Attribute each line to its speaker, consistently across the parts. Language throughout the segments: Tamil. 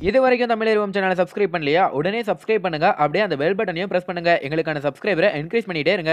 Speaker 1: இது வரைக்கும் தமிழ் சேனலை சப்ஸ்கிரைப் பண்ணலையா உடனே சப்ஸ்கிரைப் பண்ணுங்க அப்படியே அந்த பெல் பட்டனையும் பிரஸ் பண்ணுங்க எங்களுக்கான சப்ஸ்கிரைபரை என்கரேஜ் பண்ணிட்டே இருங்க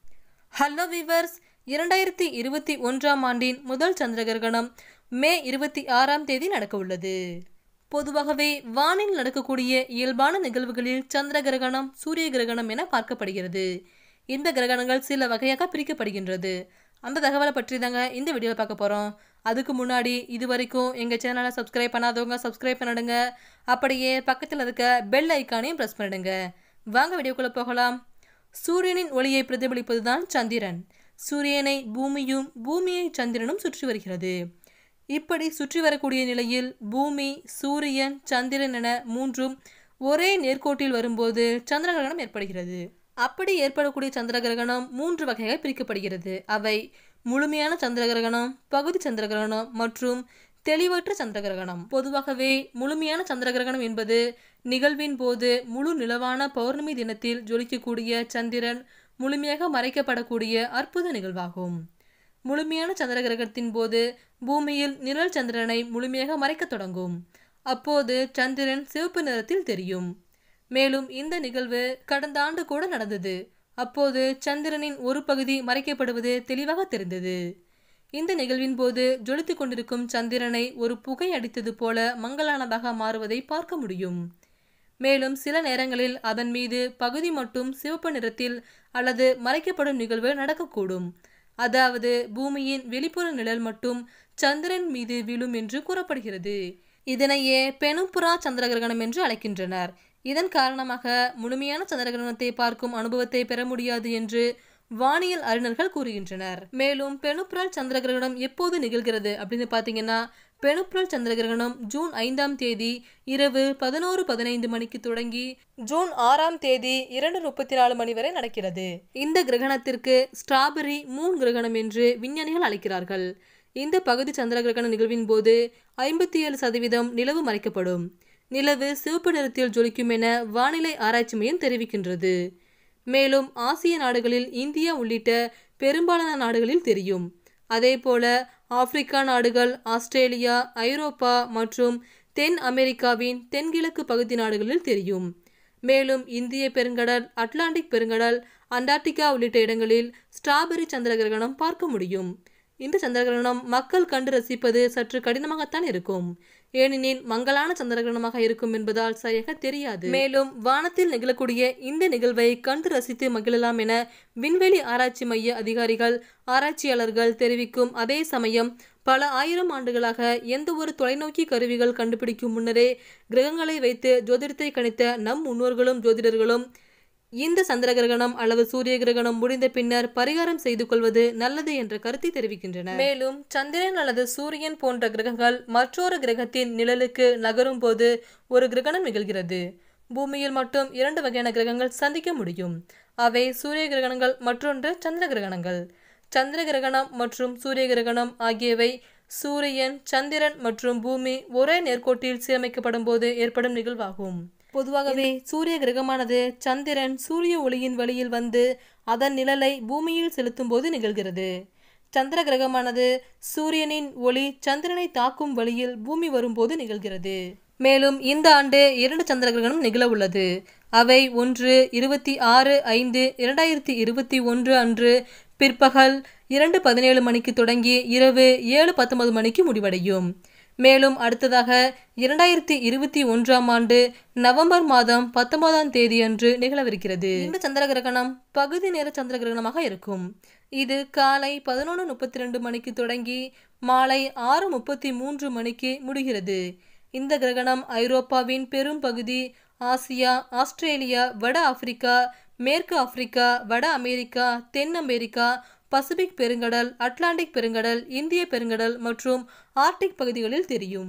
Speaker 2: ஹலோ விவர்ஸ் இரண்டாயிரத்தி இருபத்தி ஒன்றாம் ஆண்டின் முதல் சந்திர கிரகணம் மே இருபத்தி ஆறாம் தேதி நடக்க உள்ளது பொதுவாகவே வானில் நடக்கக்கூடிய இயல்பான நிகழ்வுகளில் சந்திர கிரகணம் சூரிய கிரகணம் என பார்க்கப்படுகிறது இந்த கிரகணங்கள் சில வகையாக பிரிக்கப்படுகின்றது அந்த தகவலை பற்றி தாங்க இந்த வீடியோவில் பார்க்க போகிறோம் அதுக்கு முன்னாடி இது வரைக்கும் எங்கள் சேனலை சப்ஸ்கிரைப் பண்ணாதவங்க சப்ஸ்கிரைப் பண்ணிடுங்க அப்படியே பக்கத்தில் இருக்க பெல் ஐக்கானையும் ப்ரெஸ் பண்ணிடுங்க வாங்க வீடியோக்குள்ளே போகலாம் சூரியனின் ஒளியை பிரதிபலிப்பதுதான் சந்திரன் சூரியனை பூமியும் பூமியை சந்திரனும் சுற்றி வருகிறது இப்படி சுற்றி வரக்கூடிய நிலையில் பூமி சூரியன் சந்திரன் என மூன்றும் ஒரே நேர்கோட்டில் வரும்போது சந்திர கிரகணம் ஏற்படுகிறது அப்படி ஏற்படக்கூடிய சந்திர கிரகணம் மூன்று வகையாக பிரிக்கப்படுகிறது அவை முழுமையான சந்திர கிரகணம் பகுதி சந்திர கிரகணம் மற்றும் தெளிவற்ற சந்திர கிரகணம் பொதுவாகவே முழுமையான சந்திர கிரகணம் என்பது நிகழ்வின் போது முழு நிலவான பௌர்ணமி தினத்தில் ஜொலிக்கக்கூடிய சந்திரன் முழுமையாக மறைக்கப்படக்கூடிய அற்புத நிகழ்வாகும் முழுமையான சந்திர கிரகணத்தின் போது பூமியில் நிழல் சந்திரனை முழுமையாக மறைக்கத் தொடங்கும் அப்போது சந்திரன் சிவப்பு நிறத்தில் தெரியும் மேலும் இந்த நிகழ்வு கடந்த ஆண்டு கூட நடந்தது அப்போது சந்திரனின் ஒரு பகுதி மறைக்கப்படுவது தெளிவாக தெரிந்தது இந்த நிகழ்வின் போது ஜொலித்துக் கொண்டிருக்கும் சந்திரனை ஒரு புகை அடித்தது போல மங்கலானதாக மாறுவதை பார்க்க முடியும் மேலும் சில நேரங்களில் அதன் மீது பகுதி மட்டும் சிவப்பு நிறத்தில் அல்லது மறைக்கப்படும் நிகழ்வு நடக்கக்கூடும் அதாவது பூமியின் வெளிப்புற நிழல் மட்டும் சந்திரன் மீது விழும் என்று கூறப்படுகிறது இதனையே பெனுப்புரா சந்திர கிரகணம் என்று அழைக்கின்றனர் இதன் காரணமாக முழுமையான சந்திர கிரகணத்தை பார்க்கும் அனுபவத்தை பெற முடியாது என்று வானியல் அறிஞர்கள் கூறுகின்றனர் மேலும் பெனுப்புரல் சந்திர கிரகணம் எப்போது நிகழ்கிறது அப்படின்னு பார்த்தீங்கன்னா பெனுப்புரல் சந்திர கிரகணம் ஜூன் ஐந்தாம் தேதி இரவு பதினோரு பதினைந்து மணிக்கு தொடங்கி ஜூன் ஆறாம் தேதி இரண்டு முப்பத்தி நாலு மணி வரை நடக்கிறது இந்த கிரகணத்திற்கு ஸ்ட்ராபெரி மூன் கிரகணம் என்று விஞ்ஞானிகள் அழைக்கிறார்கள் இந்த பகுதி சந்திர கிரகண நிகழ்வின் போது ஐம்பத்தி ஏழு சதவீதம் நிலவு மறைக்கப்படும் நிலவு சிவப்பு நிறத்தில் ஜொலிக்கும் என வானிலை ஆராய்ச்சி மையம் தெரிவிக்கின்றது மேலும் ஆசிய நாடுகளில் இந்தியா உள்ளிட்ட பெரும்பாலான நாடுகளில் தெரியும் அதேபோல ஆப்பிரிக்கா நாடுகள் ஆஸ்திரேலியா ஐரோப்பா மற்றும் தென் அமெரிக்காவின் தென்கிழக்கு பகுதி நாடுகளில் தெரியும் மேலும் இந்திய பெருங்கடல் அட்லாண்டிக் பெருங்கடல் அண்டார்டிகா உள்ளிட்ட இடங்களில் ஸ்ட்ராபெரி சந்திர கிரகணம் பார்க்க முடியும் இந்த சந்திர கிரகணம் மக்கள் கண்டு ரசிப்பது சற்று கடினமாகத்தான் இருக்கும் ஏனெனில் மங்கலான சந்திர கிரகணமாக இருக்கும் என்பதால் சரியாக தெரியாது மேலும் வானத்தில் நிகழக்கூடிய இந்த நிகழ்வை கண்டு ரசித்து மகிழலாம் என விண்வெளி ஆராய்ச்சி மைய அதிகாரிகள் ஆராய்ச்சியாளர்கள் தெரிவிக்கும் அதே சமயம் பல ஆயிரம் ஆண்டுகளாக எந்த ஒரு தொலைநோக்கி கருவிகள் கண்டுபிடிக்கும் முன்னரே கிரகங்களை வைத்து ஜோதிடத்தை கணித்த நம் முன்னோர்களும் ஜோதிடர்களும் இந்த சந்திர கிரகணம் அல்லது சூரிய கிரகணம் முடிந்த பின்னர் பரிகாரம் செய்து கொள்வது நல்லது என்ற கருத்தை தெரிவிக்கின்றனர் மேலும் சந்திரன் அல்லது சூரியன் போன்ற கிரகங்கள் மற்றொரு கிரகத்தின் நிழலுக்கு நகரும் போது ஒரு கிரகணம் நிகழ்கிறது பூமியில் மட்டும் இரண்டு வகையான கிரகங்கள் சந்திக்க முடியும் அவை சூரிய கிரகணங்கள் மற்றொன்று சந்திர கிரகணங்கள் சந்திர கிரகணம் மற்றும் சூரிய கிரகணம் ஆகியவை சூரியன் சந்திரன் மற்றும் பூமி ஒரே நேர்கோட்டில் சீரமைக்கப்படும் போது ஏற்படும் நிகழ்வாகும் பொதுவாகவே சூரிய கிரகமானது சந்திரன் சூரிய ஒளியின் வழியில் வந்து அதன் நிழலை பூமியில் செலுத்தும் போது நிகழ்கிறது சந்திர கிரகமானது சூரியனின் ஒளி சந்திரனை தாக்கும் வழியில் பூமி வரும்போது நிகழ்கிறது மேலும் இந்த ஆண்டு இரண்டு சந்திர கிரகணம் நிகழ உள்ளது அவை ஒன்று இருபத்தி ஆறு ஐந்து இரண்டாயிரத்தி இருபத்தி ஒன்று அன்று பிற்பகல் இரண்டு பதினேழு மணிக்கு தொடங்கி இரவு ஏழு பத்தொன்பது மணிக்கு முடிவடையும் மேலும் அடுத்ததாக இரண்டாயிரத்தி இருபத்தி ஒன்றாம் ஆண்டு நவம்பர் மாதம் பத்தொன்பதாம் தேதி அன்று நிகழவிருக்கிறது இந்த சந்திர கிரகணம் பகுதி நேர சந்திர கிரகணமாக இருக்கும் இது காலை பதினொன்று முப்பத்தி ரெண்டு மணிக்கு தொடங்கி மாலை ஆறு முப்பத்தி மூன்று மணிக்கு முடிகிறது இந்த கிரகணம் ஐரோப்பாவின் பெரும் பகுதி ஆசியா ஆஸ்திரேலியா வட ஆப்பிரிக்கா மேற்கு ஆப்பிரிக்கா வட அமெரிக்கா தென் அமெரிக்கா பசிபிக் பெருங்கடல் அட்லாண்டிக் பெருங்கடல் இந்திய பெருங்கடல் மற்றும் ஆர்டிக் பகுதிகளில் தெரியும்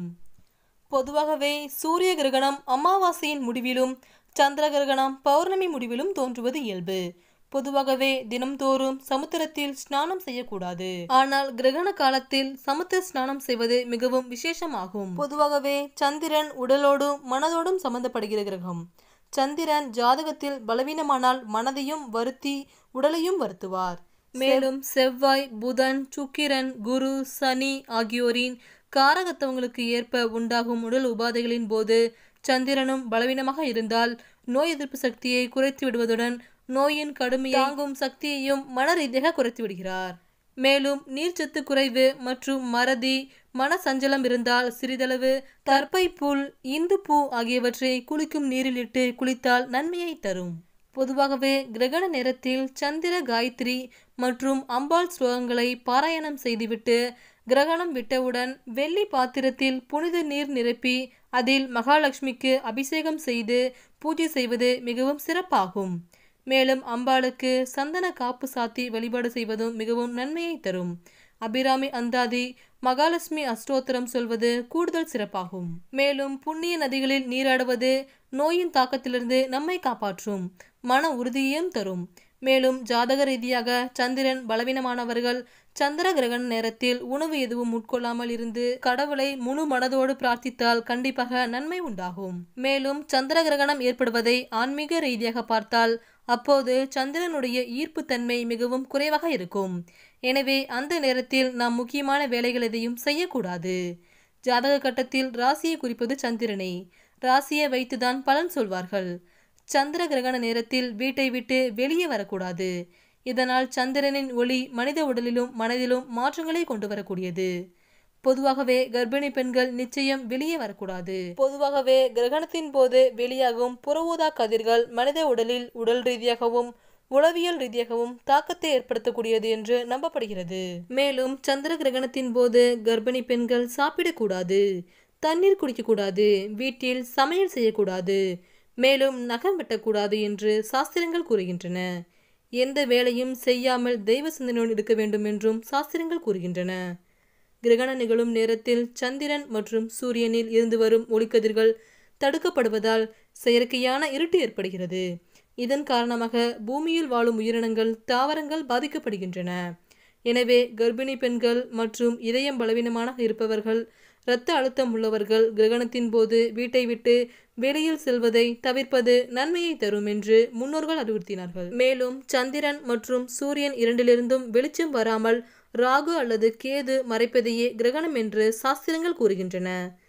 Speaker 2: பொதுவாகவே சூரிய கிரகணம் அமாவாசையின் முடிவிலும் சந்திர கிரகணம் பௌர்ணமி முடிவிலும் தோன்றுவது இயல்பு பொதுவாகவே தினம்தோறும் சமுத்திரத்தில் ஸ்நானம் செய்யக்கூடாது ஆனால் கிரகண காலத்தில் சமுத்திர ஸ்நானம் செய்வது மிகவும் விசேஷமாகும் பொதுவாகவே சந்திரன் உடலோடும் மனதோடும் சம்பந்தப்படுகிற கிரகம் சந்திரன் ஜாதகத்தில் பலவீனமானால் மனதையும் வருத்தி உடலையும் வருத்துவார் மேலும் செவ்வாய் புதன் சுக்கிரன் குரு சனி ஆகியோரின் காரகத்தவங்களுக்கு ஏற்ப உண்டாகும் உடல் உபாதைகளின் போது சந்திரனும் பலவீனமாக இருந்தால் நோய் எதிர்ப்பு சக்தியை குறைத்து விடுவதுடன் நோயின் கடுமையை தாங்கும் சக்தியையும் மன ரீதியாக குறைத்து விடுகிறார் மேலும் நீர்ச்சத்து குறைவு மற்றும் மறதி மன சஞ்சலம் இருந்தால் சிறிதளவு தர்ப்பை புல் இந்து பூ ஆகியவற்றை குளிக்கும் நீரில் இட்டு குளித்தால் நன்மையை தரும் பொதுவாகவே கிரகண நேரத்தில் சந்திர காயத்ரி மற்றும் அம்பாள் ஸ்லோகங்களை பாராயணம் செய்துவிட்டு கிரகணம் விட்டவுடன் வெள்ளி பாத்திரத்தில் புனித நீர் நிரப்பி அதில் மகாலட்சுமிக்கு அபிஷேகம் செய்து பூஜை செய்வது மிகவும் சிறப்பாகும் மேலும் அம்பாளுக்கு சந்தன காப்பு சாத்தி வழிபாடு செய்வதும் மிகவும் நன்மையை தரும் அபிராமி அந்தாதி மகாலட்சுமி அஷ்டோத்திரம் சொல்வது கூடுதல் சிறப்பாகும் மேலும் புண்ணிய நதிகளில் நீராடுவது நோயின் தாக்கத்திலிருந்து நம்மை காப்பாற்றும் மன உறுதியையும் தரும் மேலும் ஜாதக ரீதியாக சந்திரன் பலவீனமானவர்கள் சந்திர கிரகண நேரத்தில் உணவு எதுவும் உட்கொள்ளாமல் இருந்து கடவுளை முழு மனதோடு பிரார்த்தித்தால் கண்டிப்பாக நன்மை உண்டாகும் மேலும் சந்திர கிரகணம் ஏற்படுவதை ஆன்மீக ரீதியாக பார்த்தால் அப்போது சந்திரனுடைய ஈர்ப்பு தன்மை மிகவும் குறைவாக இருக்கும் எனவே அந்த நேரத்தில் நாம் முக்கியமான வேலைகள் எதையும் செய்யக்கூடாது ஜாதக கட்டத்தில் ராசியை குறிப்பது சந்திரனை ராசியை வைத்துதான் பலன் சொல்வார்கள் சந்திர கிரகண நேரத்தில் வீட்டை விட்டு வெளியே வரக்கூடாது இதனால் சந்திரனின் ஒளி மனித உடலிலும் மனதிலும் மாற்றங்களை கொண்டு வரக்கூடியது பொதுவாகவே கர்ப்பிணி பெண்கள் நிச்சயம் வெளியே வரக்கூடாது பொதுவாகவே கிரகணத்தின் போது வெளியாகும் புறஊதா கதிர்கள் மனித உடலில் உடல் ரீதியாகவும் உளவியல் ரீதியாகவும் தாக்கத்தை ஏற்படுத்தக்கூடியது என்று நம்பப்படுகிறது மேலும் சந்திர கிரகணத்தின் போது கர்ப்பிணி பெண்கள் சாப்பிடக்கூடாது தண்ணீர் குடிக்கக்கூடாது வீட்டில் சமையல் செய்யக்கூடாது மேலும் நகம் வெட்டக்கூடாது என்று சாஸ்திரங்கள் கூறுகின்றன எந்த வேலையும் செய்யாமல் தெய்வ சிந்தனையோடு இருக்க வேண்டும் என்றும் சாஸ்திரங்கள் கூறுகின்றன கிரகணம் நிகழும் நேரத்தில் சந்திரன் மற்றும் சூரியனில் இருந்து வரும் ஒளிக்கதிர்கள் தடுக்கப்படுவதால் செயற்கையான இருட்டு ஏற்படுகிறது இதன் காரணமாக பூமியில் வாழும் உயிரினங்கள் தாவரங்கள் பாதிக்கப்படுகின்றன எனவே கர்ப்பிணி பெண்கள் மற்றும் இதயம் பலவீனமான இருப்பவர்கள் இரத்த அழுத்தம் உள்ளவர்கள் கிரகணத்தின் போது வீட்டை விட்டு வெளியில் செல்வதை தவிர்ப்பது நன்மையை தரும் என்று முன்னோர்கள் அறிவுறுத்தினார்கள் மேலும் சந்திரன் மற்றும் சூரியன் இரண்டிலிருந்தும் வெளிச்சம் வராமல் ராகு அல்லது கேது மறைப்பதையே கிரகணம் என்று சாஸ்திரங்கள் கூறுகின்றன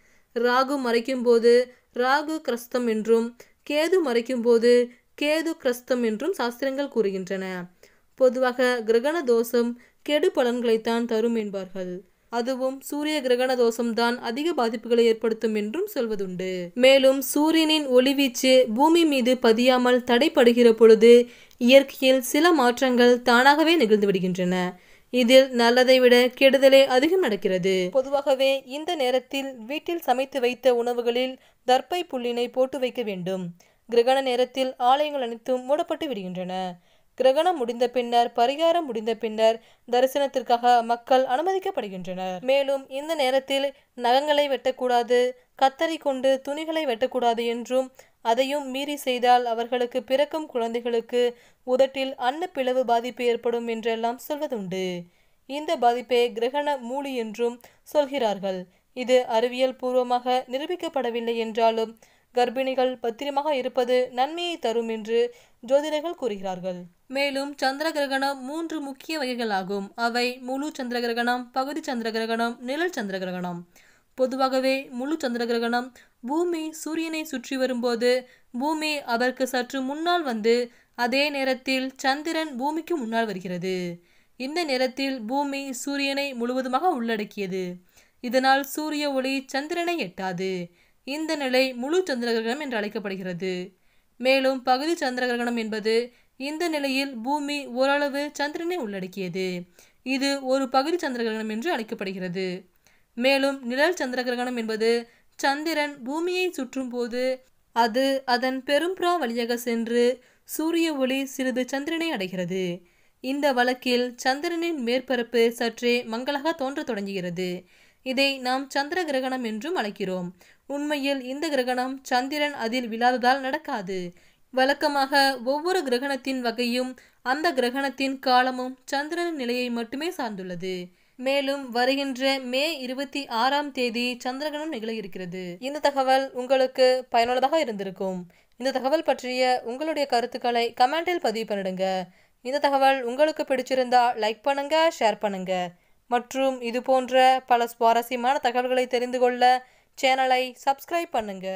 Speaker 2: ராகு மறைக்கும் போது ராகு கிரஸ்தம் என்றும் கேது மறைக்கும் போது கேது கிரஸ்தம் என்றும் சாஸ்திரங்கள் கூறுகின்றன பொதுவாக கிரகண தோஷம் கெடு பலன்களைத்தான் தரும் என்பார்கள் அதுவும் சூரிய கிரகண தோஷம்தான் அதிக பாதிப்புகளை ஏற்படுத்தும் என்றும் சொல்வதுண்டு மேலும் சூரியனின் ஒளிவீச்சு பூமி மீது பதியாமல் தடைப்படுகிற பொழுது இயற்கையில் சில மாற்றங்கள் தானாகவே நிகழ்ந்து விடுகின்றன இதில் நல்லதை விட கெடுதலே அதிகம் நடக்கிறது பொதுவாகவே இந்த நேரத்தில் வீட்டில் சமைத்து வைத்த உணவுகளில் தர்ப்பை புல்லினை போட்டு வைக்க வேண்டும் கிரகண நேரத்தில் ஆலயங்கள் அனைத்தும் மூடப்பட்டு விடுகின்றன கிரகணம் முடிந்த பின்னர் பரிகாரம் முடிந்த பின்னர் தரிசனத்திற்காக மக்கள் அனுமதிக்கப்படுகின்றனர் மேலும் இந்த நேரத்தில் நகங்களை வெட்டக்கூடாது கத்தரி கொண்டு துணிகளை வெட்டக்கூடாது என்றும் அதையும் மீறி செய்தால் அவர்களுக்கு பிறக்கும் குழந்தைகளுக்கு உதட்டில் அன்னப்பிளவு பாதிப்பு ஏற்படும் என்றெல்லாம் சொல்வதுண்டு இந்த பாதிப்பை கிரகண மூலி என்றும் சொல்கிறார்கள் இது அறிவியல் பூர்வமாக நிரூபிக்கப்படவில்லை என்றாலும் கர்ப்பிணிகள் பத்திரமாக இருப்பது நன்மையை தரும் என்று ஜோதிடர்கள் கூறுகிறார்கள் மேலும் சந்திர கிரகணம் மூன்று முக்கிய வகைகளாகும் அவை முழு சந்திர கிரகணம் பகுதி சந்திர கிரகணம் நிழல் சந்திர கிரகணம் பொதுவாகவே முழு சந்திர கிரகணம் பூமி சூரியனை சுற்றி வரும்போது பூமி அதற்கு சற்று முன்னால் வந்து அதே நேரத்தில் சந்திரன் பூமிக்கு முன்னால் வருகிறது இந்த நேரத்தில் பூமி சூரியனை முழுவதுமாக உள்ளடக்கியது இதனால் சூரிய ஒளி சந்திரனை எட்டாது இந்த நிலை முழு சந்திர கிரகணம் என்று அழைக்கப்படுகிறது மேலும் பகுதி சந்திர கிரகணம் என்பது இந்த நிலையில் பூமி ஓரளவு சந்திரனை உள்ளடக்கியது இது ஒரு பகுதி சந்திர கிரகணம் என்று அழைக்கப்படுகிறது மேலும் நிழல் சந்திர கிரகணம் என்பது சந்திரன் பூமியை சுற்றும் போது அது அதன் பெரும்புறா வழியாக சென்று சூரிய ஒளி சிறிது சந்திரனை அடைகிறது இந்த வழக்கில் சந்திரனின் மேற்பரப்பு சற்றே மங்களாக தோன்றத் தொடங்குகிறது இதை நாம் சந்திர கிரகணம் என்றும் அழைக்கிறோம் உண்மையில் இந்த கிரகணம் சந்திரன் அதில் விழாததால் நடக்காது வழக்கமாக ஒவ்வொரு கிரகணத்தின் வகையும் அந்த கிரகணத்தின் காலமும் சந்திரனின் நிலையை மட்டுமே சார்ந்துள்ளது மேலும் வருகின்ற மே இருபத்தி ஆறாம் தேதி சந்திரகிரகணம் நிகழ இருக்கிறது இந்த தகவல் உங்களுக்கு பயனுள்ளதாக இருந்திருக்கும் இந்த தகவல் பற்றிய உங்களுடைய கருத்துக்களை கமெண்டில் பதிவு பண்ணிடுங்க இந்த தகவல் உங்களுக்கு பிடிச்சிருந்தா லைக் பண்ணுங்க ஷேர் பண்ணுங்க மற்றும் இது போன்ற பல சுவாரஸ்யமான தகவல்களை தெரிந்து கொள்ள சேனலை சப்ஸ்கிரைப் பண்ணுங்க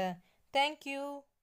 Speaker 2: தேங்க்யூ